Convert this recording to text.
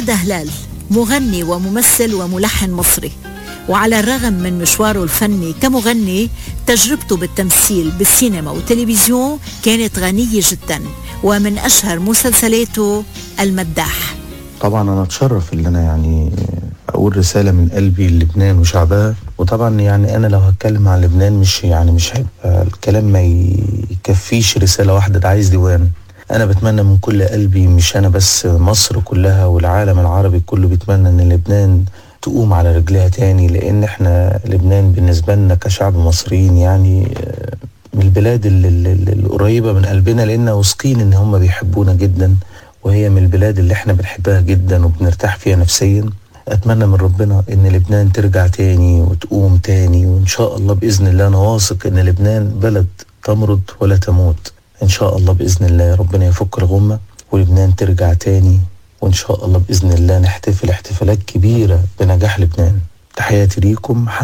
رياض هلال مغني وممثل وملحن مصري وعلى الرغم من مشواره الفني كمغني تجربته بالتمثيل بالسينما والتلفزيون كانت غنية جدا ومن أشهر مسلسلاته المداح طبعا أنا أتشرف إن أنا يعني أقول رسالة من قلبي للبنان وشعبها وطبعا يعني أنا لو هتكلم عن لبنان مش يعني مش هيبقى الكلام ما يكفيش رسالة واحدة ده عايز ديوان أنا بتمنى من كل قلبي مش أنا بس مصر كلها والعالم العربي كله بيتمنى إن لبنان تقوم على رجليها تاني لأن إحنا لبنان بالنسبة لنا كشعب مصريين يعني من البلاد القريبة من قلبنا لأن واثقين إن هم بيحبونا جدا وهي من البلاد اللي إحنا بنحبها جدا وبنرتاح فيها نفسيا أتمنى من ربنا إن لبنان ترجع تاني وتقوم تاني وإن شاء الله بإذن الله أنا واثق إن لبنان بلد تمرض ولا تموت إن شاء الله بإذن الله ربنا يفك الغمة ولبنان ترجع تاني وإن شاء الله بإذن الله نحتفل احتفالات كبيرة بنجاح لبنان تحياتي ليكم